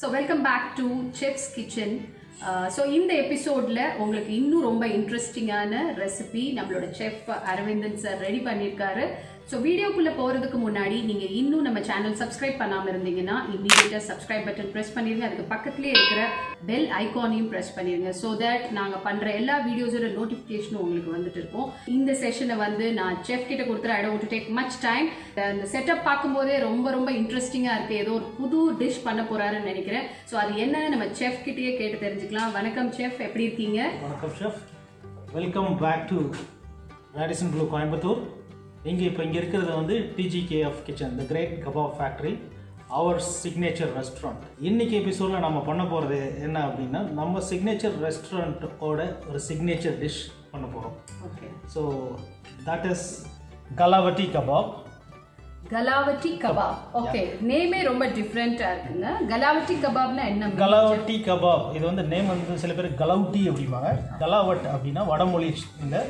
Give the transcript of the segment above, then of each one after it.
Welcome back to chef's kitchen so இந்த எபிசோடில் உங்களுக்கு இன்னும் ரொம்ப இன்ட்ரெஸ்டிங்கான ரெசிபி நம்மளோட செஃப் அரவிந்தன் சார் ரெடி பண்ணியிருக்காரு ஸோ வீடியோக்குள்ளே போகிறதுக்கு முன்னாடி நீங்கள் இன்னும் நம்ம சேனல் சப்ஸ்கிரைப் பண்ணாமல் இருந்தீங்கன்னா இமீடியட்டாக சப்ஸ்கிரைப் பட்டன் ப்ரெஸ் பண்ணிடுங்க அதுக்கு பக்கத்துலேயே இருக்கிற பெல் ஐகானையும் ப்ரெஸ் பண்ணிடுங்க ஸோ தட் நாங்கள் பண்ணுற எல்லா வீடியோஸோட நோட்டிஃபிகேஷனும் உங்களுக்கு வந்துட்டு இருக்கும் இந்த செஷனை வந்து நான் செஃப் கிட்ட கொடுத்துரு I don't take much time இந்த செட்டப் பார்க்கும்போதே ரொம்ப ரொம்ப இன்ட்ரெஸ்டிங்காக இருக்குது ஏதோ ஒரு புது டிஷ் பண்ண போகிறாருன்னு நினைக்கிறேன் ஸோ அது என்னன்னு நம்ம செஃப் கிட்டேயே கேட்டு தெரிஞ்சுக்கலாம் வணக்கம் செஃப் எப்படி இருக்கீங்க வணக்கம் chef welcome back to Radisson Blu Coimbatore இங்கே இப்போ இங்கே இருக்கிறது வந்து DGKF kitchen the great kebab factory அவர் சிக்னேச்சர் ரெஸ்டாரண்ட் இன்னைக்கு எபிசோடில் நம்ம பண்ண போகிறது என்ன அப்படின்னா நம்ம சிக்னேச்சர் ரெஸ்டாரண்ட்டோட ஒரு சிக்னேச்சர் டிஷ் பண்ண போகிறோம் okay so that is galouti kebab galouti kebab okay நேமே ரொம்ப டிஃப்ரெண்ட்டாக இருக்குங்க கலாவட்டி கபாப்னா என்ன meaning? கலாவட்டி கபாப் இது வந்து நேம் வந்து சில பேர் கலவுட்டி அப்படிம்பாங்க கலாவட் அப்படின்னா வடமொழி இந்த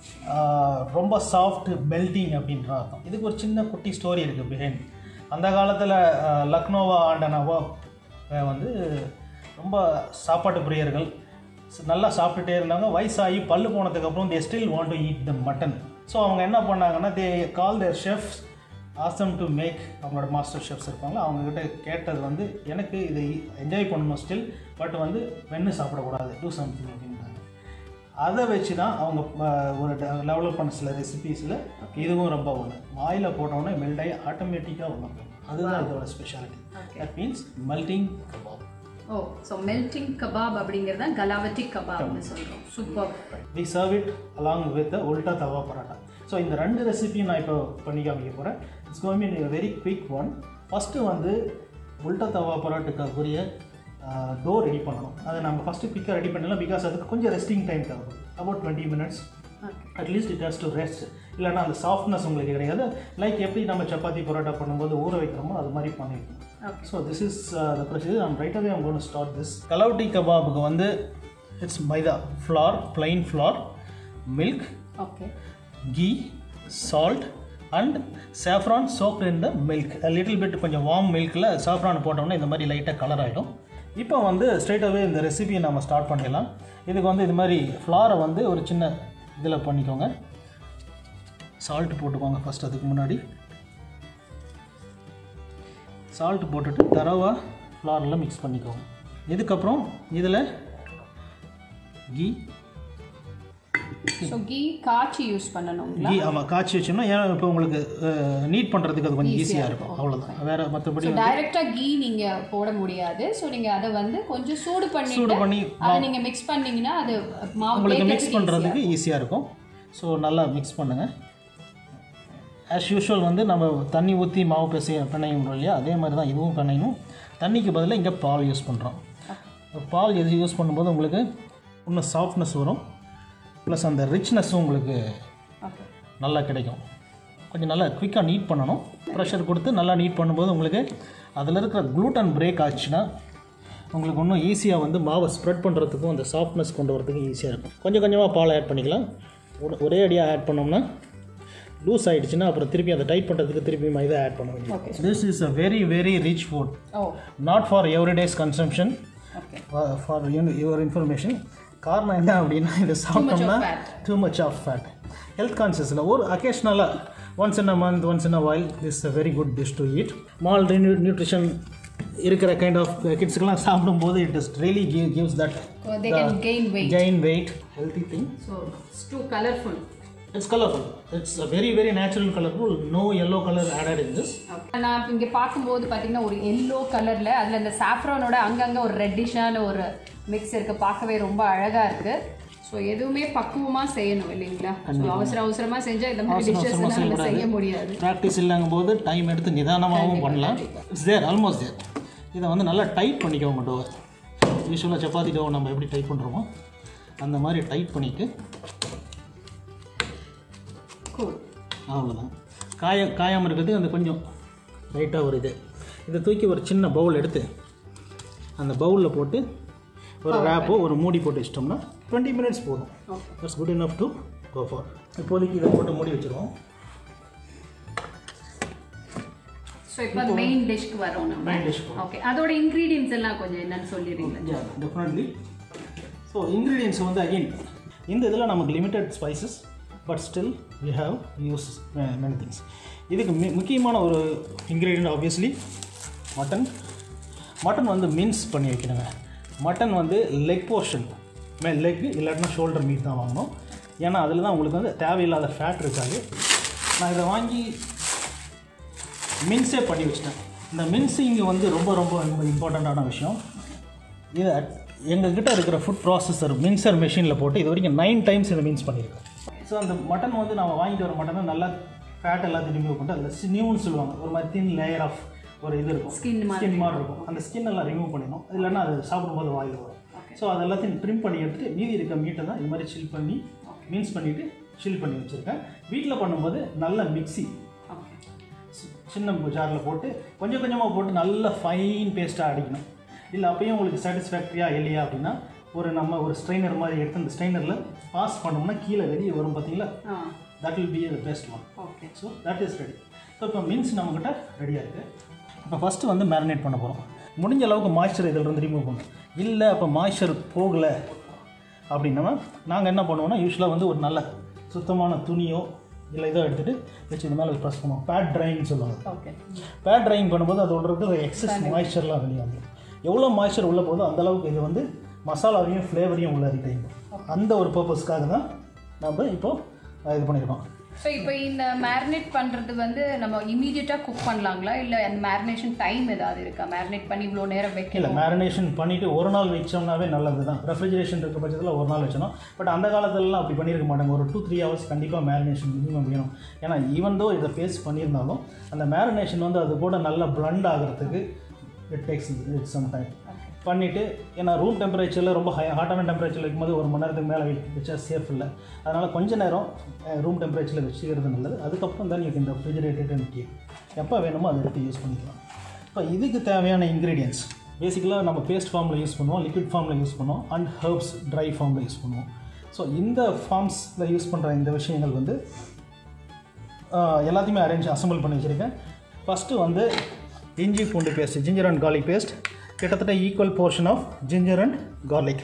ரொம்ப சாஃப்ட் மெல்டிங் அப்படின்ற அர்த்தம் இதுக்கு ஒரு சின்ன குட்டி ஸ்டோரி இருக்குது பிஹைண்ட் அந்த காலத்தில் லக்னோவா ஆண்ட நவாப் அஹ், வந்து ரொம்ப சாப்பாட்டு பிரியர்கள் ஸ்- நல்லா சாப்பிட்டுட்டே இருந்தாங்க வயசாகி பல்லு போனதுக்கப்புறம் they still want to eat the mutton so அவங்க என்ன பண்ணாங்கன்னா they call their chefs awesome to make அவங்களோட மாஸ்டர் ஷெஃப்ஸ் இருப்பாங்க அவங்கக்கிட்ட கேட்டது வந்து எனக்கு இதை என்ஜாய் பண்ணணும் ஸ்டில் பட் வந்து வெண்ணு சாப்பிடக்கூடாது டூ சம்திங் அப்படின்றாங்க அதை வச்சு தான் அவங்க அஹ், ஒரு டெவலப் பண்ண சில ரெசிபீஸில் இதுவும் ரொம்ப ஒன்று வாயில் போட்டோன்னே மெல்ட் ஆகி ஆட்டோமேட்டிக்காக ஒன்று அதுதான் இதோட speciality that means melting kebab oh so melting kebab அப்படிங்கிறது தான் கலாவட்டி கபாப்னு சொல்கிறோம் super we serve it along with ulta tawa paratha so இந்த ரெண்டு ரெசிபியும் நான் இப்போ பண்ணி காமிக்க போகிறேன் இட்ஸ் கோமி வெரி குவிக் ஒன் ஃபஸ்ட்டு வந்து உல்டா தவா பரோட்டுக்குரிய டோ ரெடி பண்ணணும் அதை நம்ம ஃபஸ்ட்டு குயிக்காக ரெடி பண்ணலாம் பிகாஸ் அதுக்கு கொஞ்சம் ரெஸ்டிங் டைம் தேவைப்படும் about twenty minutes at least it has to rest இல்லைன்னா அந்த சாஃப்ட்னஸ் உங்களுக்கு கிடையாது லைக் எப்படி நம்ம சப்பாத்தி பரோட்டா பண்ணும்போது ஊற வைக்கிறோமோ அது மாதிரி பண்ணிருக்கோம் okay so this is the procedure I'm right away I'm gonna start this galouti கபாபுக்கு வந்து it's maida flour plain flour milk okay ghee salt and saffron soaked in the milk a little bit கொஞ்சம் வார்ம் மில்கில் saffron போட்டோம்னா இந்த மாதிரி லைட்டாக colour ஆகிடும் இப்போ வந்து ஸ்ட்ரைட்டாகவே இந்த ரெசிபியை நம்ம ஸ்டார்ட் பண்ணிடலாம் இதுக்கு வந்து இது மாதிரி ஃப்ளாரை வந்து ஒரு சின்ன இதில் பண்ணிக்கோங்க சால்ட் போட்டுக்கோங்க ஃபஸ்ட் அதுக்கு முன்னாடி சால்ட் போட்டுட்டு தரவா ஃப்ளாரில் மிக்ஸ் பண்ணிக்கோங்க இதுக்கப்புறம் இதில் கீ ஸோ கீ காய்ச்சி யூஸ் பண்ணணுங்களா கீ ஆமாம் காய்ச்சி வச்சோம்னா ஏன் இப்போ உங்களுக்கு நீட் பண்ணுறதுக்கு அது கொஞ்சம் ஈஸியாக இருக்கும் அவ்வளோதான் வேறு மற்றபடி ஸோ டைரக்டா கீ நீங்க போட முடியாது ஸோ நீங்க அதை வந்து கொஞ்சம் சூடு சூடு பண்ணிட்டு பண்ணி அதை நீங்க மிக்ஸ் பண்ணீங்கன்னா அது மாவு உங்களுக்கு தேய்க்கிறதுக்கு மிக்ஸ் பண்ணுறதுக்கு ஈஸியாக இருக்கும் ஸோ நல்லா மிக்ஸ் பண்ணுங்கள் ஆஸ் யூஷுவல் வந்து நம்ம தண்ணி ஊற்றி மாவு பிசைய பிணையும் இல்லையா அதே மாதிரி தான் இதுவும் பிணையணும் தண்ணிக்கு பதிலாக இங்கே பால் யூஸ் பண்ணுறோம் பால் எது யூஸ் பண்ணும்போது உங்களுக்கு இன்னும் சாஃப்ட்னஸ் வரும் ப்ளஸ் அந்த ரிச்னஸும் உங்களுக்கு ஓகே நல்லா கிடைக்கும் கொஞ்சம் நல்லா குயிக்காக நீட் பண்ணணும் ப்ரெஷர் கொடுத்து நல்லா நீட் பண்ணும்போது உங்களுக்கு அதில் இருக்கிற க்ளூட்டன் பிரேக் ஆச்சுன்னா உங்களுக்கு இன்னும் ஈஸியாக வந்து மாவை ஸ்ப்ரெட் பண்ணுறதுக்கும் அந்த சாஃப்ட்னஸ் கொண்டு வரதுக்கும் ஈஸியாக இருக்கும் கொஞ்சம் கொஞ்சமாக பால் ஆட் பண்ணிக்கலாம் ஒரு- ஒரே அடியாக ஆட் பண்ணோம்னா லூஸ் ஆகிடுச்சுன்னா அப்புறம் திருப்பி அதை டைட் பண்ணுறதுக்கு திருப்பி மைதா ஆட் பண்ண Okay. வேண்டியது this is a very very rich food oh not for everyday's consumption okay for your information காரணம் என்ன அப்படின்னா இது சாப்பிட்டோம்னா fat. Too much of fat health கான்சியஸில் ஒரு அக்கேஷ்னலாக once in a month once in a while this a very good dish to eat malnutrition இருக்கிற kind of கிட்ஸுக்கெல்லாம் சாப்பிடும்போது it is really give gives that they can gain weight gain weight healthy thing so it's too colourful it's colourful it's a very very natural colourful no yellow colour added in this நான் இங்கே பார்க்கும்போது பார்த்தீங்கன்னா ஒரு yellow கலரில் அதில் இந்த சாஃப்ரானோட அங்கங்கே ஒரு ரெட்டிஷான ஒரு மிக்ஸ் இருக்குது பார்க்கவே ரொம்ப அழகாக இருக்குது ஸோ எதுவுமே பக்குவமாக செய்யணும் இல்லைங்களா ஸோ அவசர அவசரமாக செஞ்சால் இந்த மாதிரி டிஷ்ஷஸ் நம்ம செய்ய முடியாது ப்ராக்டிஸ் இல்லைங்கும் போது டைம் எடுத்து நிதானமாகவும் பண்ணலாம் இட்ஸ் தேர் ஆல்மோஸ்ட் தேர் இதை வந்து நல்லா டைட் பண்ணிக்கோங்க டோவை யூஸ்வலாக சப்பாத்தி டோவை நம்ம எப்படி டைட் பண்ணுறோமோ அந்த மாதிரி டைட் பண்ணிவிட்டு Cool. அவ்வளோதான் காய காயாமல் இருக்கிறதுக்கு அந்த கொஞ்சம் லைட்டாக ஒரு இது இதை தூக்கி ஒரு சின்ன பவுல் எடுத்து அந்த பவுலில் போட்டு ஒரு ரேப்போ ஒரு மூடி போட்டு வச்சிட்டோம்னா டுவெண்ட்டி மினிட்ஸ் போதும் Okay. That's good enough to go for இப்போதைக்கு இதை போட்டு மூடி வச்சுருவோம் ஸோ இப்போ மெயின் டிஷ்க்கு வரோம் நம்ம மெயின் டிஷ் ஓகே அதோட இன்க்ரீடியன்ஸ் எல்லாம் கொஞ்சம் என்னன்னு சொல்லிடுறீங்களா டெஃபினெட்லி ஸோ இன்க்ரீடியன்ஸ் வந்து அகெயின் இந்த இதில் நமக்கு limited spices but still we have use many things இதுக்கு மி முக்கியமான ஒரு இன்க்ரீடியன்ட் ஆப்வியஸ்லி மட்டன் மட்டன் வந்து மின்ஸ் பண்ணி வைக்கணுங்க மட்டன் வந்து லெக் போர்ஷன் மே லெக் இல்லாட்டினா ஷோல்டர் மீட் தான் வாங்கணும் ஏன்னா அதில் தான் உங்களுக்கு வந்து தேவையில்லாத ஃபேட் இருக்காது நான் இதை வாங்கி மின்ஸே பண்ணி வச்சிட்டேன் இந்த மின்ஸிங் வந்து ரொம்ப ரொம்ப இம்பார்ட்டண்ட்டான விஷயம் இதை எங்ககிட்ட இருக்கிற ஃபுட் ப்ராசஸர் மின்சர் மிஷினில் போட்டு இது வரைக்கும் நைன் டைம்ஸ் இதை மின்ஸ் பண்ணியிருக்கேன் ஸோ அந்த மட்டன் வந்து நம்ம வாங்கிட்டு வர மட்டனை நல்லா ஃபேட் எல்லாத்தையும் ரிமூவ் பண்ணிட்டு அதில் சினியூன்னு சொல்லுவாங்க ஒரு மாதிரி தின் லேயர் ஆஃப் ஒரு இது இருக்கும் Skin மாதிரி. ஸ்கின் மாதிரி இருக்கும் அந்த ஸ்கின் எல்லாம் ரிமூவ் பண்ணிடணும் இல்லைன்னா அது சாப்பிடும்போது வாயில் வரும் ஸோ அது எல்லாத்தையும் ட்ரிம் பண்ணி எடுத்துட்டு மீதி இருக்க மீட்டை தான் இது மாதிரி சில் பண்ணி மின்ஸ் பண்ணிவிட்டு சில் பண்ணி வச்சுருக்கேன் வீட்டில் பண்ணும்போது நல்ல மிக்ஸி ஓகே சி- சின்ன ஜாரில் போட்டு கொஞ்சம் கொஞ்சமாக போட்டு நல்ல ஃபைன் பேஸ்ட்டாக அடிக்கணும் இல்லை அப்பயும் உங்களுக்கு சாட்டிஸ்ஃபேக்டரியாக இல்லையா அப்படின்னா ஒரு நம்ம ஒரு ஸ்ட்ரைனர் மாதிரி எடுத்து அந்த ஸ்ட்ரைனரில் பாஸ் பண்ணோம்னா கீழே வெளியே வரும் பார்த்தீங்களா ah that will be the best one okay so that is ready so இப்போ மீன்ஸ் நம்மக்கிட்ட ரெடியாக இருக்குது இப்போ ஃபஸ்ட்டு வந்து மேரினேட் பண்ண போகிறோம் முடிஞ்ச அளவுக்கு மாய்ஸ்சர் இதிலிருந்து ரிமூவ் பண்ணணும் இல்லை அப்போ மாய்ஸ்சர் போகலை அப்படின்னா நாங்கள் என்ன பண்ணுவோம்னா யூஸ்வலாக வந்து ஒரு நல்ல சுத்தமான துணியோ இல்லை இதோ எடுத்துகிட்டு வச்சு இந்த மேலே ப்ரெஸ் பண்ணுவோம் பேட் ட்ரைன்னு சொல்லுவாங்க ஓகே பேட் ட்ரையிங் பண்ணும்போது அதோட இருக்கிற எக்ஸஸ் மாய்ஸ்சர்லாம் வெளியே வந்துடும் எவ்வளோ மாய்ஸ்சர் உள்ளே போதோ அந்த அளவுக்கு இது வந்து மசாலாவையும் ஃப்ளேவரையும் உள்ள ரிட்டைன் அந்த ஒரு பர்பஸ்க்காக தான் நம்ம இப்போது இது பண்ணியிருக்கோம் ஸோ இப்போ இந்த மேரினேட் பண்ணுறது வந்து நம்ம இமீடியட்டாக குக் பண்ணலாங்களா இல்லை அந்த மேரினேஷன் டைம் ஏதாவது இருக்கா மேரினேட் பண்ணி இவ்வளோ நேரம் இல்லை வைக்கணும் மேரினேஷன் பண்ணிவிட்டு ஒரு நாள் வச்சோம்னாவே நல்லது தான் ரெஃப்ரிஜரேஷன் இருக்க பட்சத்தில் ஒரு நாள் வச்சணும் பட் அந்த காலத்துலலாம் அப்படி பண்ணியிருக்க மாட்டாங்க ஒரு டூ த்ரீ ஹவர்ஸ் கண்டிப்பாக மேரினேஷன் மினிமம் வேணும் ஏன்னா ஈவன் தோ இதை பேஸ் பண்ணியிருந்தாலும் அந்த மேரினேஷன் வந்து அது கூட நல்லா பிளண்ட் ஆகிறதுக்கு it takes it some time பண்ணிவிட்டு ஏன்னா ரூம் டெம்பரேச்சரில் ரொம்ப ஹை ஹாட்டான டெம்பரேச்சரில் இருக்கும்போது ஒரு மணி நேரத்துக்கு மேலே வச்சா சேஃப் இல்லை அதனால் கொஞ்ச நேரம் ரூம் டெம்பரேச்சரில் வச்சுக்கிறது நல்லது அதுக்கப்புறம் தான் நீங்கள் இந்த ரெஃப்ரிஜரேட்டட் அண்ட் கீப் எப்போ வேணுமோ அதை எடுத்து யூஸ் பண்ணிக்கலாம் இப்போ இதுக்கு தேவையான இன்க்ரீடியன்ஸ் பேசிக்கலாக நம்ம பேஸ்ட் ஃபார்மில் யூஸ் பண்ணுவோம் லிக்விட் ஃபார்மில் யூஸ் பண்ணுவோம் அண்ட் ஹர்ப்ஸ் ட்ரை ஃபார்மில் யூஸ் பண்ணுவோம் ஸோ இந்த ஃபார்ம்ஸில் யூஸ் பண்ணுற இந்த விஷயங்கள் வந்து ஆஹ், எல்லாத்தையுமே அரேஞ்ச் அசம்பிள் பண்ணி வச்சுருக்கேன் ஃபஸ்ட்டு வந்து இஞ்சி பூண்டு paste ginger and garlic paste கிட்டத்தட்ட equal portion of ginger and garlic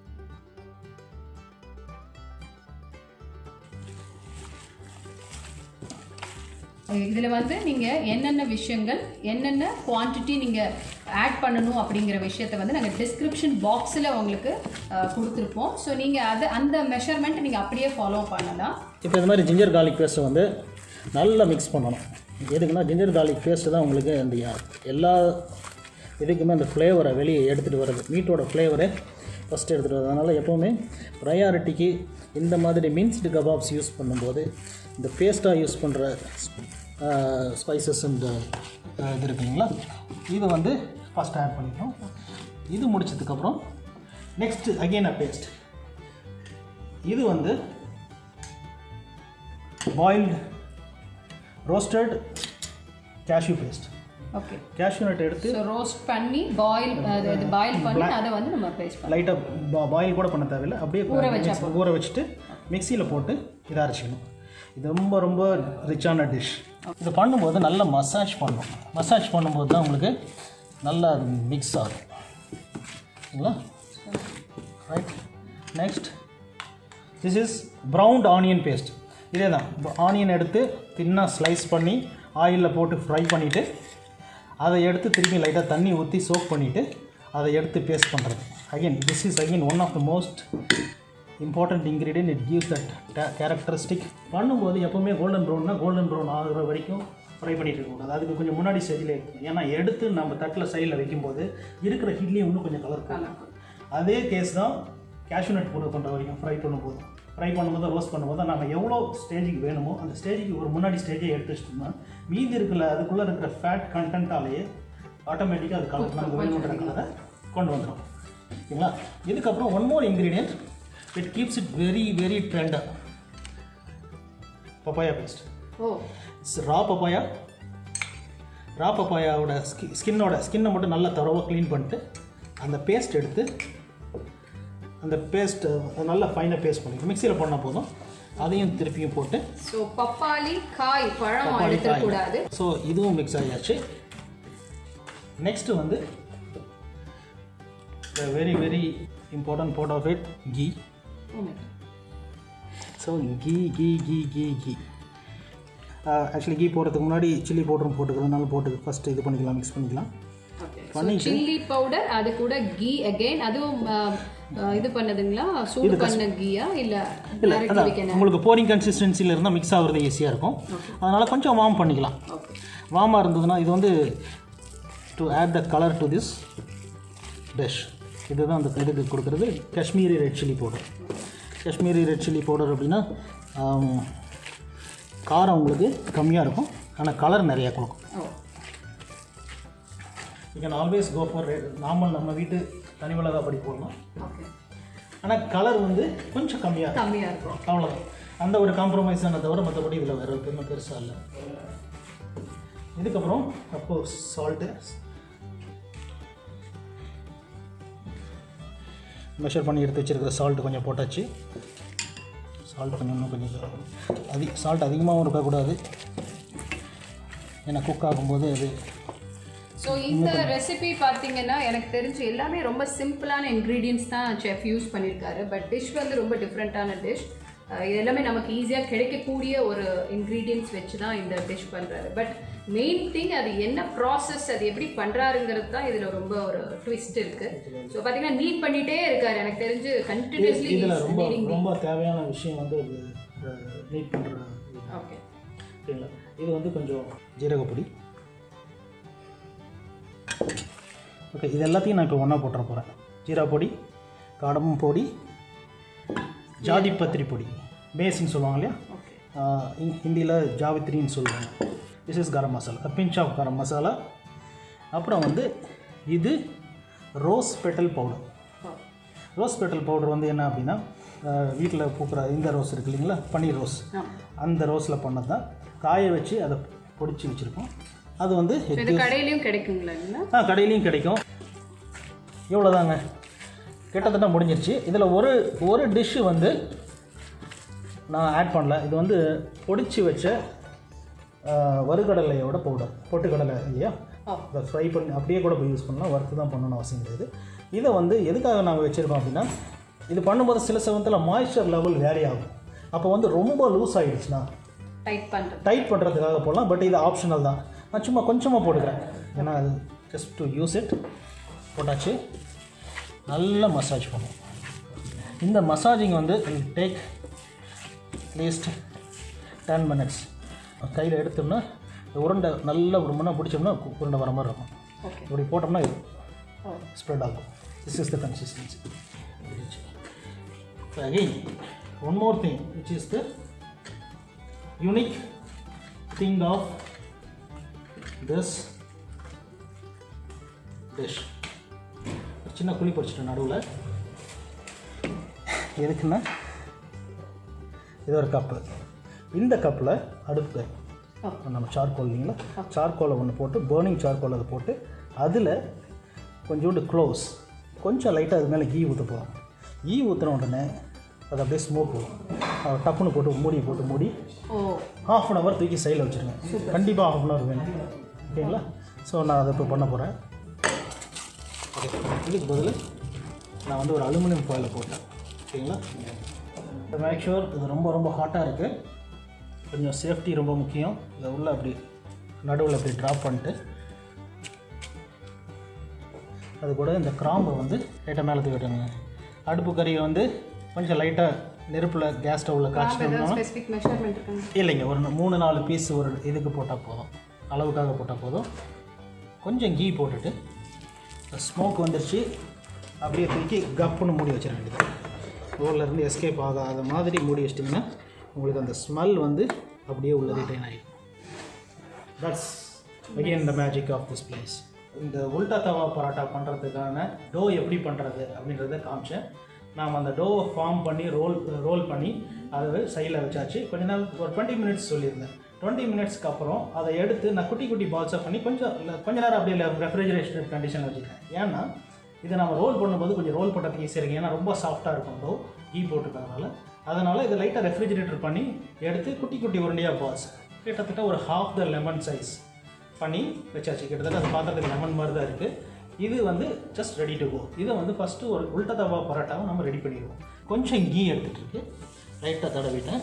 இதில் வந்து நீங்கள் என்னென்ன விஷயங்கள் என்னென்ன குவான்டிட்டி நீங்கள் ஆட் பண்ணணும் அப்படிங்கிற விஷயத்த வந்து நாங்கள் டிஸ்கிரிப்ஷன் பாக்ஸில் உங்களுக்கு அஹ், கொடுத்துருப்போம் ஸோ நீங்கள் அது அந்த மெஷர்மெண்ட் நீங்கள் அப்படியே ஃபாலோ பண்ணலாம் இப்போ இந்த மாதிரி ஜிஞ்சர் garlic பேஸ்ட்டை வந்து நல்லா மிக்ஸ் பண்ணணும் எதுக்குன்னா ஜிஞ்சர் garlic பேஸ்ட்டு தான் உங்களுக்கு அந்த யா- எல்லா இதுக்குமே அந்த ஃப்ளேவரை வெளியே எடுத்துகிட்டு வர்றது மீட்டோட ஃப்ளேவரை ஃபஸ்ட்டு எடுத்துகிட்டு வரது அதனால் எப்போவுமே ப்ரையாரிட்டிக்கு இந்த மாதிரி மின்ஸ்டு கபாப்ஸ் யூஸ் பண்ணும்போது இந்த பேஸ்ட்டாக யூஸ் பண்ணுற ஸ்பைசஸ் இந்த அஹ், இது இருக்குங்களா இது வந்து ஃபஸ்ட் ஆட் பண்ணிக்கணும் இது முடிச்சதுக்கப்புறம் நெக்ஸ்ட் அகெயின் அ பேஸ்ட் இது வந்து boiled roasted cashew paste okay cashew nut எடுத்து ஸோ ரோஸ்ட் பண்ணி பாயில் அது இது பாயில் பண்ணி அதை வந்து நம்ம பேஸ்ட் பண்ணலாம் லைட்டாக பாயில் கூட பண்ண தேவையில்லை அப்படியே ஊற வச்சா mix- ஊற வச்சுட்டு மிக்சியில் போட்டு இதை அரைச்சிக்கணும் இது ரொம்ப ரொம்ப ரிச்சான டிஷ் இது பண்ணும்போது நல்லா மசாஜ் பண்ணணும் மசாஜ் பண்ணும்போது தான் உங்களுக்கு நல்லா மிக்ஸ் ஆகும் சரிங்களா right next this is browned onion paste இதே தான் ஆனியன் எடுத்து தின்னாக ஸ்லைஸ் பண்ணி ஆயிலில் போட்டு ஃப்ரை பண்ணிவிட்டு அதை எடுத்து திருப்பி லைட்டாக தண்ணி ஊற்றி சோக் பண்ணிவிட்டு அதை எடுத்து பேஸ்ட் பண்ணுறது again this is again one of the most important ingredient it gives that characteristic பண்ணும்போது எப்போவுமே கோல்டன் ப்ரௌன்னா கோல்டன் ப்ரௌன் ஆகுற வரைக்கும் ஃப்ரை பண்ணிட்டு இருக்கக்கூடாது அதுக்கு கொஞ்சம் முன்னாடி ஸ்டேஜில் இருக்கணும் ஏன்னா எடுத்து நம்ம தட்டில் சைடில் வைக்கும்போது இருக்கிற ஹிட்லேயும் இன்னும் கொஞ்சம் கலர் போகும் அதே கேஸ் தான் cashew நட் போட்டு பண்ணுற வரைக்கும் ஃப்ரை பண்ணும்போது ஃப்ரை பண்ணும்போது ரோஸ்ட் பண்ணும்போது நம்ம எவ்வளோ ஸ்டேஜுக்கு வேணுமோ அந்த ஸ்டேஜுக்கு ஒரு முன்னாடி ஸ்டேஜே எடுத்து வச்சிட்டோம்னா மீதி இருக்கிற அதுக்குள்ளே இருக்கிற ஃபேட் கண்டென்ட்டாலேயே ஆட்டோமேட்டிக்காக அது கலர் நமக்கு வேணுன்ற கலரை கொண்டு வந்துடும் ஓகேங்களா இதுக்கப்புறம் one more ingredient it keeps it very very tender papaya paste oh raw papaya raw பப்பாயாவோட ஸ்கி ஸ்கின்னோட ஸ்கின்னை மட்டும் நல்லா தரவாக க்ளீன் பண்ணிட்டு அந்த பேஸ்ட் எடுத்து அந்த பேஸ்ட் நல்லா ஃபைனாக பேஸ்ட் பண்ணிக்கணும் மிக்சியில் பண்ணால் போதும் அதையும் திருப்பியும் போட்டு ஸோ பப்பாளி காய் பழம் பப்பாளி காய். எடுக்கக்கூடாது ஸோ இதுவும் மிக்ஸ் ஆகியாச்சு நெக்ஸ்ட் வந்து very very important part of it ghee so ghee ghee ghee ghee ghee actually ghee போடுறதுக்கு முன்னாடி சில்லி பவுடரும் போட்டுக்கிறதுனால போட்டு ஃபஸ்ட்டு இது பண்ணிக்கலாம் மிக்ஸ் பண்ணிக்கலாம் பண்ணிட்டு- சில்லி பவுடர் அது கூட கீ அகைன் அதுவும் ஆ, ஆ, இது பண்ணதுங்களா சூடு பண்ண கீயா இல்ல இல்லை direct அதான் வைக்கணும் உங்களுக்கு போரிங் கன்சிஸ்டன்சியில் இருந்தால் மிக்ஸ் ஆகுறது ஈஸியாக இருக்கும் அதனால் கொஞ்சம் வார்ம் பண்ணிக்கலாம் ஓகே வார்மாக இருந்ததுன்னா இது வந்து to add the colour to this dish இதுதான் அந்த இதுக்கு கொடுக்குறது Kashmiri red chilli powder Kashmiri red chilli powder அப்படின்னா ஆம், காரம் உங்களுக்கு கம்மியாக இருக்கும் ஆனால் கலர் நிறையா கொடுக்கும் oh you can always go for red normal நம்ம வீட்டு தனி மிளகா படி போடலாம் ஓகே ஆனால் கலர் வந்து கொஞ்சம் கம்மியாக இருக்கும் கம்மியா இருக்கும் அவ்வளோதான் அந்த ஒரு காம்ப்ரமைஸ் தானே தவிர மற்றபடி இதில் வேறு பெருமை பெருசாக இல்லை இதுக்கப்புறம் அப்போ சால்ட்டு மெஷர் பண்ணி எடுத்து வச்சிருக்கிற சால்ட் கொஞ்சம் போட்டாச்சு சால்ட் கொஞ்சம் இன்னும் கொஞ்சம் அதி சால்ட் அதிகமாகவும் இருக்கக்கூடாது ஏன்னா குக் ஆகும்போது அது ஸோ இந்த ரெசிபி பார்த்தீங்கன்னா எனக்கு தெரிஞ்சு எல்லாமே ரொம்ப சிம்பிளான இன்க்ரீடியன்ஸ் தான் செஃப் யூஸ் பண்ணியிருக்காரு பட் டிஷ் வந்து ரொம்ப டிஃப்ரெண்ட்டான டிஷ் இது எல்லாமே நமக்கு ஈஸியாக கிடைக்கக்கூடிய ஒரு இன்க்ரீடியன்ஸ் வச்சு தான் இந்த டிஷ் பண்ணுறாரு பட் மெயின் திங் அது என்ன ப்ராசஸ் அது எப்படி பண்ணுறாருங்கிறது தான் இதில் ரொம்ப ஒரு ட்விஸ்ட் இருக்குது ஸோ பார்த்தீங்கன்னா நீட் பண்ணிகிட்டே இருக்காரு எனக்கு தெரிஞ்சு கண்டினியூஸ்லி இதில் ரொம்ப ரொம்ப தேவையான விஷயம் வந்து நீட் பண்ணுற ஓகே சரிங்களா இது வந்து கொஞ்சம் ஜீரகப்பொடி ஓகே இது எல்லாத்தையும் நான் இப்போ ஒன்றா போட்டுற போகிறேன் ஜீரா பொடி காடமும் பொடி ஜாதிப்பத்திரி பொடி பேஸ்ன்னு சொல்லுவாங்க இல்லையா ஓகே ஹிந்தியில் ஜாவித்ரின்னு சொல்லுவாங்க this is garam masala pinch of garam masala அப்புறம் வந்து இது rose petal powder rose petal powder வந்து என்ன அப்படின்னா வீட்டில் பூக்கிற இந்த ரோஸ் இருக்கு இல்லைங்களா பன்னீர் ரோஸ் அந்த ரோஸில் பண்ணது தான் காய வச்சு அதை பொடிச்சு வச்சுருக்கோம் அது வந்து இது கடையிலையும் கிடைக்குங்களா இல்லைன்னா ஆ கடையிலையும் கிடைக்கும் இவ்வளோதாங்க கிட்டத்தட்ட முடிஞ்சிருச்சு இதில் ஒரு ஒரு டிஷ்ஷு வந்து நான் ஆட் பண்ணல இது வந்து பொடிச்சு வச்ச ஆ, வறுகடலையோட பவுடர் பொட்டுக்கடலை இல்லையா ஓ. அதை ஃப்ரை பண்ணி அப்படியே கூட போய் யூஸ் பண்ணலாம் வறுத்து தான் பண்ணணும்னு அவசியம் கிடையாது இதை வந்து எதுக்காக நாங்கள் வச்சுருக்கோம் அப்படின்னா இது பண்ணும்போது சில சமயத்தில் மாய்ஸ்சர் லெவல் வேரி ஆகும் அப்போ வந்து ரொம்ப லூஸ் ஆகிடுச்சுன்னா டைட் பண்ணுறது டைட் பண்ணுறதுக்காக போடலாம் பட் இது ஆப்ஷனல் தான் நான் சும்மா கொஞ்சமாக போட்டுக்கிறேன் ஏன்னா அது ஜஸ்ட் டு யூஸ் இட் போட்டாச்சு நல்லா மசாஜ் பண்ணும் இந்த மசாஜிங் வந்து டேக் அட்லீஸ்ட் டென் மினிட்ஸ் கையில் எடுத்தோம்னா இந்த உருண்டை நல்லா ஒரு மணி பிடிச்சோம்னா கு- உருண்டை வர மாதிரி இருக்கும் ஓகே இப்படி போட்டோம்னா இது ஓ ஸ்ப்ரெட் ஆகும் this is the consistency again one more thing which is the unique thing of this dish சின்ன குழி பறிச்சிட்டேன் நடுவில் எதுக்குன்னா இது ஒரு கப்பு இந்த கப்பில் அடுப்பு கை ஓ. நம்ம சார்கோல் இல்லைங்களா சார்கோலை ஒன்று போட்டு பேர்னிங் சார்கோல் அதை போட்டு அதில் கொஞ்சோண்டு க்ளோஸ் கொஞ்சம் லைட்டாக அது மேலே கீ ஊற்ற போகிறோம் கீ ஊற்றின உடனே அது அப்படியே ஸ்மோக் வரும் அதை டப்புன்னு போட்டு மூடி போட்டு மூடி ஓ ஹாஃப் அன் ஹவர் தூக்கி சைடில் வச்சுருங்க கண்டிப்பாக ஹாஃப் அன் ஹவர் வேணும் ஓகேங்களா ஸோ நான் அதை இப்போ பண்ண போகிறேன் ஓகே இதுக்கு பதில் நான் வந்து ஒரு அலுமினியம் ஃபாயிலில் போட்டேன் ஓகேங்களா மேக் ஷூர் இது ரொம்ப ரொம்ப ஹாட்டாக இருக்குது கொஞ்சம் சேஃப்டி ரொம்ப முக்கியம் இதை உள்ள அப்படி நடுவில் அப்படி ட்ராப் பண்ணிட்டு அது கூட இந்த கிராம்பை வந்து லைட்டாக மேலே தூக்கிட்டுங்க அடுப்பு கறியை வந்து கொஞ்சம் லைட்டாக நெருப்பில் கேஸ் ஸ்டவ்வில் காய்ச்சிட்டோம்னா ஸ்பெசிஃபிக் மெஷர்மெண்ட் இருக்காங்க இல்லைங்க ஒரு ந- மூணு நாலு பீஸ் ஒரு இதுக்கு போட்டால் போதும் அளவுக்காக போட்டால் போதும் கொஞ்சம் கீ போட்டுட்டு ஸ்மோக் வந்துருச்சு அப்படியே தூக்கி கப்புன்னு மூடி வச்சிட வேண்டியது ஊரில் இருந்து எஸ்கேப் ஆகாத மாதிரி மூடி வச்சிட்டிங்கன்னா உங்களுக்கு அந்த ஸ்மெல் வந்து அப்படியே உள்ள ரிட்டைன் ஆகிடும் that's again the magic of this place இந்த உல்டா தவா பரோட்டா பண்ணுறதுக்கான டோ எப்படி பண்ணுறது அப்படின்றத காமிச்சேன் நாம் அந்த டோவை ஃபார்ம் பண்ணி ரோல் ரோல் பண்ணி அதை சைடில் வச்சாச்சு கொஞ்ச நேரம் ஒரு டுவெண்ட்டி மினிட்ஸ் சொல்லியிருந்தேன் டுவெண்ட்டி மினிட்ஸ்க்கு அப்புறம் அதை எடுத்து நான் குட்டி குட்டி பால்ஸாக பண்ணி கொஞ்சம் இல்ல, கொஞ்ச நேரம் அப்படியே ரெஃப்ரிஜரேஷன் கண்டிஷனில் வச்சுருக்கேன் ஏன்னா இதை நம்ம ரோல் பண்ணும்போது கொஞ்சம் ரோல் பண்ணுறதுக்கு ஈஸியாக இருக்குது ஏன்னா ரொம்ப சாஃப்டாக இருக்கும் டோ கீ போட்டுக்கிறதுனால அதனால் இதை லைட்டாக ரெஃப்ரிஜிரேட்டர் பண்ணி எடுத்து குட்டி குட்டி உருண்டையாக பால்ஸ் கிட்டத்தட்ட ஒரு ஹாஃப் த லெமன் சைஸ் பண்ணி வச்சாச்சு கிட்டத்தட்ட அது பார்க்குறதுக்கு லெமன் மாதிரி தான் இருக்குது இது வந்து ஜஸ்ட் ரெடி டு கோ இதை வந்து ஃபஸ்ட்டு ஒரு உல்ட்டா தவா பரோட்டாவை நம்ம ரெடி பண்ணிடுவோம் கொஞ்சம் கீ எடுத்துகிட்டு இருக்கு லைட்டாக தடவிட்டேன்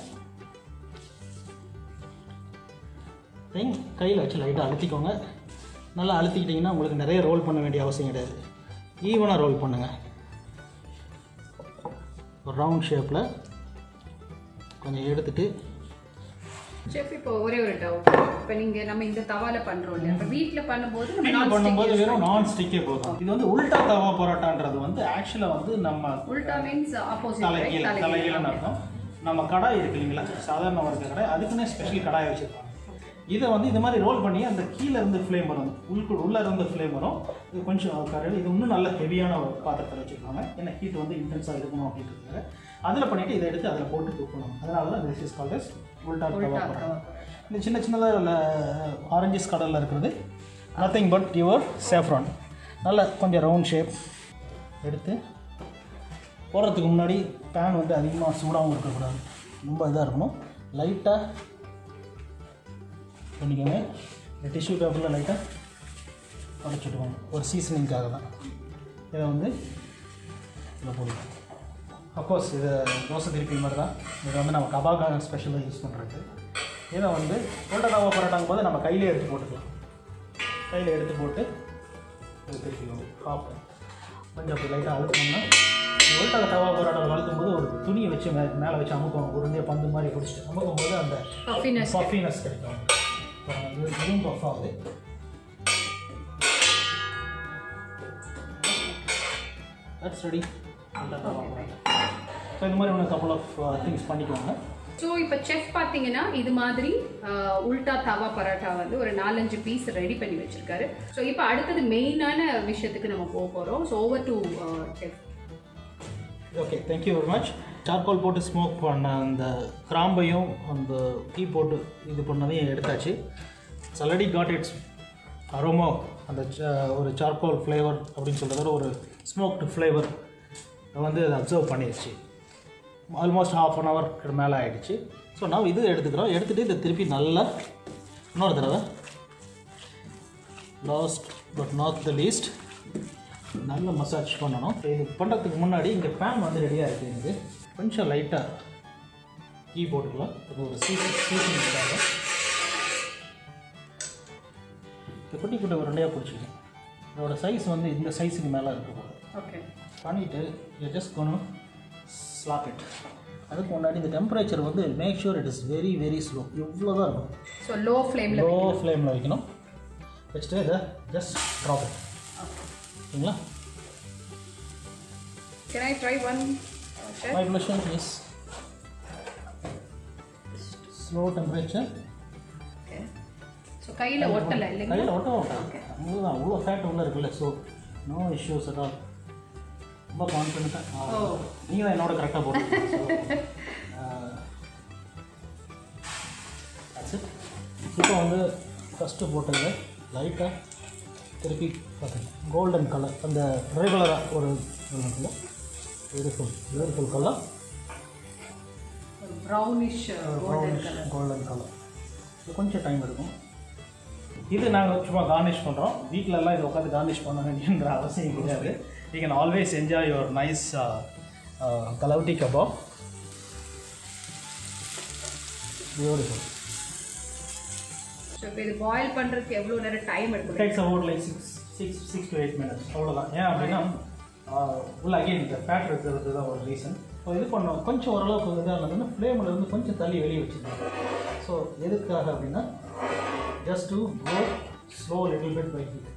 தென் கையில் வச்சு லைட்டாக அழுத்திக்கோங்க நல்லா அழுத்திக்கிட்டிங்கன்னா உங்களுக்கு நிறைய ரோல் பண்ண வேண்டிய அவசியம் கிடையாது ஈவனாக ரோல் பண்ணுங்கள் ஒரு ரவுண்ட் ஷேப்பில் கொஞ்சம் எடுத்துட்டு செஃப் இப்போ ஒரே ஒரு டவுட் இப்போ நீங்க நம்ம இந்த தவால பண்றோம் இல்லையா இப்போ வீட்ல பண்ணும்போது நம்ம வீட்டில் non-stick பண்ணும்போது use வெறும் நான் ஸ்டிக்கே போதும் இது வந்து உல்டா தவா பரோட்டான்றது வந்து ஆக்சுவலாக வந்து நம்ம உல்டா மீன்ஸ் ஆப்போசிட் தலைகீழ தலைகீழன்னு அர்த்தம் நம்ம கடாய் இருக்கு இல்லைங்களா சாதாரண வறுக்க கடாய் அதுக்குன்னே ஸ்பெஷல் கடாய் வச்சுருப்பாங்க இதை வந்து இது மாதிரி ரோல் பண்ணி அந்த கீழே இருந்து ஃப்ளேம் வரும் உள்கு உள்ளே இருந்து ஃப்ளேம் வரும் இது கொஞ்சம் கரடு இது இன்னும் நல்ல ஹெவியான ஒரு பாத்திரத்தில் வச்சுருக்காங்க ஏன்னா ஹீட் வந்து இன்டென்ஸாக இருக்கணும் அப்படின்றதுக்காக அதில் பண்ணிவிட்டு இதை எடுத்து அதில் போட்டு குக் பண்ணுவாங்க அதனால தான் this is called உல்டா tawa parotta இந்த சின்ன சின்னதாக ஆரஞ்சஸ் கடலில் இருக்கிறது நத்திங் பட் யுவர் சேஃப்ரான் நல்ல கொஞ்சம் ரவுண்ட் ஷேப் எடுத்து போடுறதுக்கு முன்னாடி பேன் வந்து அதிகமாக சூடாகவும் இருக்கக்கூடாது ரொம்ப இதாக இருக்கணும் லைட்டாக பண்ணிக்கோங்க இந்த டிஷ்யூ பேப்பரில் லைட்டாக உடச்சிட்டுக்கோங்க ஒரு சீசனிங்காக தான் இதை வந்து இதில் போடுவோம் அஃப்கோர்ஸ் இது தோசை திருப்பி மாதிரி தான் இது வந்து நம்ம கபாக்காக ஸ்பெஷலாக யூஸ் பண்ணுறது இதை வந்து உருண்டை தவா பரோட்டாங்கும் போது நம்ம கையிலே எடுத்து போட்டுக்கலாம் கையில் எடுத்து போட்டு இது திருப்பிக்கணும் ஹாஃப் கொஞ்சம் அப்படி லைட்டாக அழுத்தணும்னா உருண்டை தவா பரோட்டா வளர்த்தும் போது ஒரு துணியை வச்சு மே மேலே வச்சு அமுக்குவோம் உருண்டையை பந்து மாதிரி பிடிச்சிட்டு அமுக்கும் போது அந்த பஃபினஸ் பஃபினஸ் கிடைக்கும் அப்புறம் இது இதுவும் பஃப் ஆகுது தட்ஸ் ரெடி ஸோ இந்த மாதிரி ஒன்று கப்பல் ஆஃப் திங்ஸ் பண்ணிக்கோங்க ஸோ இப்போ செஃப் பார்த்தீங்கன்னா இது மாதிரி ஆஹ், உல்டா தவா பரோட்டா வந்து ஒரு நாலஞ்சு பீஸ் ரெடி பண்ணி வச்சிருக்காரு ஸோ இப்போ அடுத்தது மெயினான விஷயத்துக்கு நம்ம போக போகிறோம் so over to chef okay thank you very much charcoal போட்டு ஸ்மோக் பண்ண அந்த கிராம்பையும் அந்த டீ போட்டு இது பண்ணதையும் எடுத்தாச்சு it's already got its aroma அந்த ச- ஒரு சார்கோல் ஃப்ளேவர் அப்படின்னு சொல்கிறத ஒரு ஸ்மோக்டு ஃப்ளேவர் வந்து அதை அப்சர்வ் பண்ணிடுச்சு ஆல்மோஸ்ட் ஹாஃப் அன் ஹவர் மேலே ஆகிடுச்சு ஸோ நான் இது எடுத்துக்கிறோம் எடுத்துகிட்டு இதை திருப்பி நல்லா இன்னொரு தடவை last but not the least நல்ல மசாஜ் பண்ணணும் இது பண்ணுறதுக்கு முன்னாடி இங்கே பேன் வந்து ரெடியாக இருக்குது எனக்கு கொஞ்சம் லைட்டாக கீ போட்டுக்கலாம் இது ஒரு சீசன் சீசனுக்காக இந்த குட்டி குட்டி உருண்டையாக பிடிச்சிக்கணும் இதோட சைஸ் வந்து இந்த சைஸுக்கு மேலே இருக்கக்கூடாது ஓகே பண்ணிவிட்டு யூ ஜஸ்ட் கொணும் ஸ்லாப் இட் அதுக்கு முன்னாடி இந்த டெம்பரேச்சர் வந்து make sure it is very very slow இவ்வளோ தான் இருக்கும் ஸோ லோ ஃப்ளேமில் லோ ஃப்ளேமில் வைக்கணும் வச்சுட்டு இதை ஜஸ்ட் ட்ராப் இட் ஓகேங்களா can I try one My pleasure, yes. Slow temperature. Okay so கையில் ஒட்டலை இல்லைங்களா கையில் ஒட்ட ஓட்டம் அதுதான் அவ்வளோ ஃபேட் உள்ள இருக்குல்ல so no issues at all ரொம்ப கான்ஃபிடண்ட்டாக ஓ. நீங்கள் தான் என்னோட கரெக்டாக போட்டு இப்போ வந்து ஃபஸ்ட்டு போட்டது லைட்டாக திருப்பி பார்த்தீங்க கோல்டன் கலர் அந்த ரெகுலராக ஒரு golden colour beautiful beautiful colour brownish golden colour golden colour இது கொஞ்சம் டைம் எடுக்கும் இது நாங்கள் சும்மா கார்னிஷ் பண்ணுறோம் வீட்டிலலாம் இதை உட்காந்து கார்னிஷ் பண்ண வேண்டியன்ற அவசியம் கிடையாது you can always enjoy your nice galouti kebab beautiful so இப்போ இது பாயில் பண்ணுறதுக்கு எவ்வளோ நேரம் டைம் எடுக்கும் takes about like six six six to eight minutes அவ்வளோதான் ஏன் அப்படின்னா ஆஹ், உள்ள அகைன் இந்த ஃபேட் இருக்கிறது தான் ஒரு ரீசன் ஸோ இது பண்ணோம் கொஞ்சம் ஓரளவுக்கு இதாக இருந்ததுன்னா ஃப்ளேமில் இருந்து கொஞ்சம் தள்ளி வெளியே வச்சுருந்தோம் ஸோ எதுக்காக அப்படின்னா just to go slow little bit by heat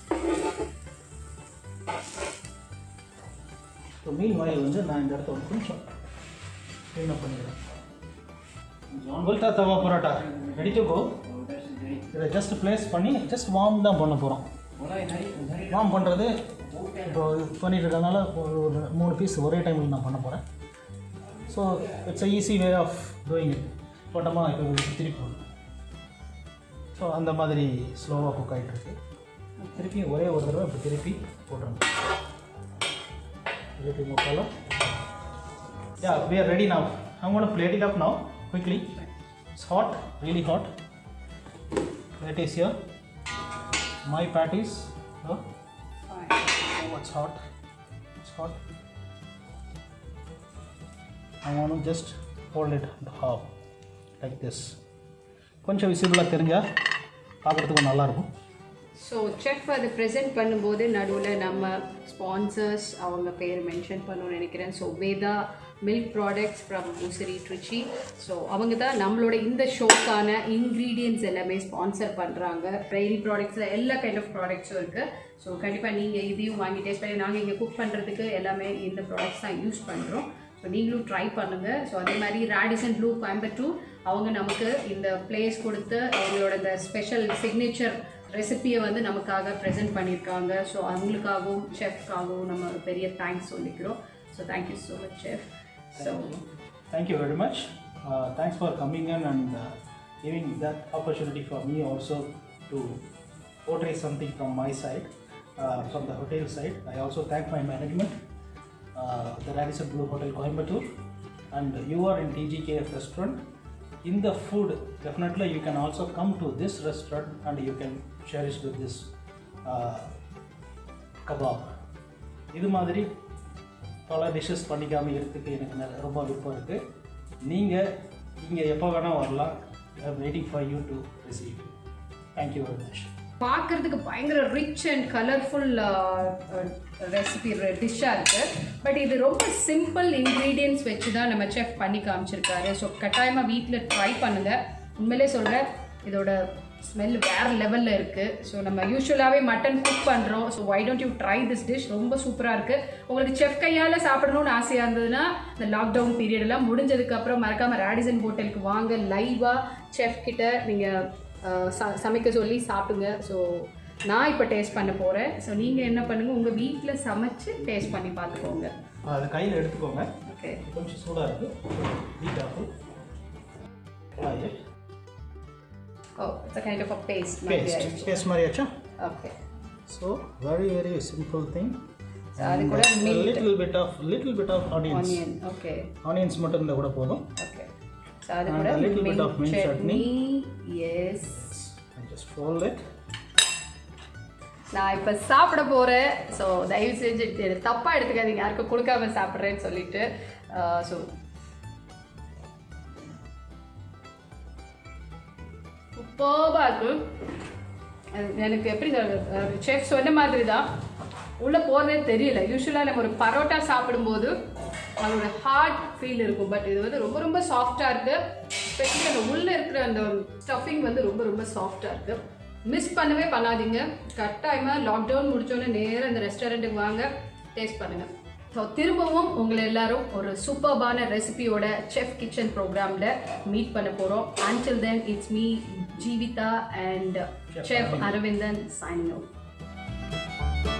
so meanwhile வந்து நான் இந்த இடத்த வந்து கொஞ்சம் க்ளீன் அப் பண்ணிக்கிறேன் உங்கள்கிட்ட தவா பரோட்டா ரெடி டு கோ இதை ஜஸ்ட் ப்ளேஸ் பண்ணி ஜஸ்ட் வார்ம் தான் பண்ண போகிறோம் வார்ம் பண்ணுறது இப்போ பண்ணிட்டு இருக்கறதுனால ஒரு ஒரு மூணு பீஸ் ஒரே டைமில் நான் பண்ண போகிறேன் so it's a easy way of doing it போட்டோமா இப்போ திருப்பி போடணும் ஸோ அந்த மாதிரி ஸ்லோவாக குக் ஆகிட்டு இருக்கு திருப்பி ஒரே ஒரு தடவை இப்போ திருப்பி போட்டுருங்க திருப்பி முக்காலம் yeah we are ready now I'm going to plate it up now quickly. It's hot, really hot. Plate is here. My patties. Oh, Fine. oh, it's hot. It's hot. I want to just hold it half like this. கொஞ்சம் விசிபிளாக தெரிஞ்சால் பார்க்குறதுக்கு நல்லாயிருக்கும் so chef அது present பண்ணும்போது நடுவில் நம்ம sponsors அவங்க பேர் மென்ஷன் பண்ணணும்னு நினைக்கிறேன் so Veda milk products from Musiri Trichy so அவங்க தான் நம்மளோட இந்த ஷோக்கான இன்க்ரீடியன்ஸ் எல்லாமே ஸ்பான்சர் பண்ணுறாங்க டெய்ரி ப்ராடக்ட்ஸில் எல்லா கைண்ட் ஆஃப் ப்ராடக்ட்ஸும் இருக்குது ஸோ கண்டிப்பாக நீங்கள் இதையும் வாங்கி டேஸ்ட் பண்ணி நாங்கள் இங்கே குக் பண்ணுறதுக்கு எல்லாமே இந்த ப்ராடக்ட்ஸ் தான் யூஸ் பண்ணுறோம் ஸோ நீங்களும் ட்ரை பண்ணுங்கள் ஸோ அதே மாதிரி ராடிசன் ப்ளூ கோயம்புத்தூர் அவங்க நமக்கு இந்த பிளேஸ் கொடுத்து அவங்களோட இந்த ஸ்பெஷல் சிக்னேச்சர் ரெசிபியை வந்து நமக்காக ப்ரெசென்ட் பண்ணியிருக்காங்க ஸோ அவங்களுக்காகவும் செஃப்காகவும் நம்ம ஒரு பெரிய தேங்க்ஸ் சொல்லிக்கிறோம் so thank you so much chef so Thank you very much. Uh, thanks for coming in and uh, giving that opportunity for me also to portray something from my side, uh, from the hotel side. I also thank my management, uh, the Radisson Blue Hotel Coimbatore, and you are in TGKF restaurant. In the food, definitely you can also come to this restaurant and you can cherish with this uh, kebab. இது மாதிரி பல dishes பண்ணிக்காமல் இருக்கிறதுக்கு எனக்கு நெ- ரொம்ப விருப்பம் இருக்குது நீங்கள் இங்கே எப்போ வேணால் வரலாம் waiting for you to receive thank you very much பார்க்கறதுக்கு பயங்கர ரிச் அண்ட் கலர்ஃபுல் ரெசிபி டிஷ்ஷாக இருக்குது பட் இது ரொம்ப சிம்பிள் இன்க்ரீடியன்ஸ் வச்சு தான் நம்ம செஃப் பண்ணி காமிச்சிருக்காரு ஸோ கட்டாயமாக வீட்டில் ட்ரை பண்ணுங்கள் உண்மையிலே சொல்கிறேன் இதோட ஸ்மெல் வேறு லெவலில் இருக்குது ஸோ நம்ம யூஸ்வலாகவே மட்டன் குக் பண்ணுறோம் so why don't you try this dish ரொம்ப சூப்பராக இருக்குது உங்களுக்கு செஃப் கையால் சாப்பிடணும்னு ஆசையாக இருந்ததுன்னா இந்த லாக்டவுன் பீரியடெல்லாம் முடிஞ்சதுக்கப்புறம் மறக்காமல் ராடிசன் ஹோட்டலுக்கு வாங்க லைவாக செஃப் கிட்ட நீங்கள் அஹ் ச- சமைக்க சொல்லி சாப்பிடுங்க ஸோ நான் இப்போ டேஸ்ட் பண்ண போகிறேன் ஸோ நீங்கள் என்ன பண்ணுங்கள் உங்கள் வீட்டில் சமைச்சு டேஸ்ட் பண்ணி பார்த்துக்கோங்க அதை கையில் எடுத்துக்கோங்க ஓகே கொஞ்சம் சூடாக இருக்குது ஹீட் ஆகும் oh it's kind of a paste paste paste மாதிரி ஆச்சா okay so very very simple thing So, அது கூட meat. Little bit of little bit of onions onion okay onions மட்டும் இருந்தால் கூட போதும் ஓகே ஸோ அது And கூட a little bit of mint chutney yes just fold it நான் இப்போ சாப்பிட போகிறேன் ஸோ தயவு செஞ்சு இது தப்பாக எடுத்துக்காதீங்க யாருக்கும் கொடுக்காம சாப்பிட்றேன்னு சொல்லிட்டு ஸோ சூப்பராக இருக்கு அது எனக்கு எப்படி செஃப் சொன்ன மாதிரி தான் உள்ளே போகிறதே தெரியல யூஸ்வலாக நம்ம ஒரு பரோட்டா சாப்பிடும்போது அதோட ஹார்ட் ஃபீல் இருக்கும் பட் இது வந்து ரொம்ப ரொம்ப சாஃப்டாக இருக்குது ஸ்பெஷலி அந்த உள்ளே இருக்கிற அந்த ஸ்டஃபிங் வந்து ரொம்ப ரொம்ப சாஃப்டாக இருக்குது மிஸ் பண்ணவே பண்ணாதீங்க கட்டாயமாக லாக்டவுன் முடிச்சோடனே நேராக இந்த ரெஸ்டாரண்ட்டுக்கு வாங்க டேஸ்ட் பண்ணுங்கள் ஸோ திரும்பவும் உங்களை எல்லாரும் ஒரு சூப்பர்பான ரெசிபியோட செஃப் கிச்சன் ப்ரோக்ராமில் மீட் பண்ண போகிறோம் until then it's me Jeevitha and Chef chef Arvind. Aravindhan signing out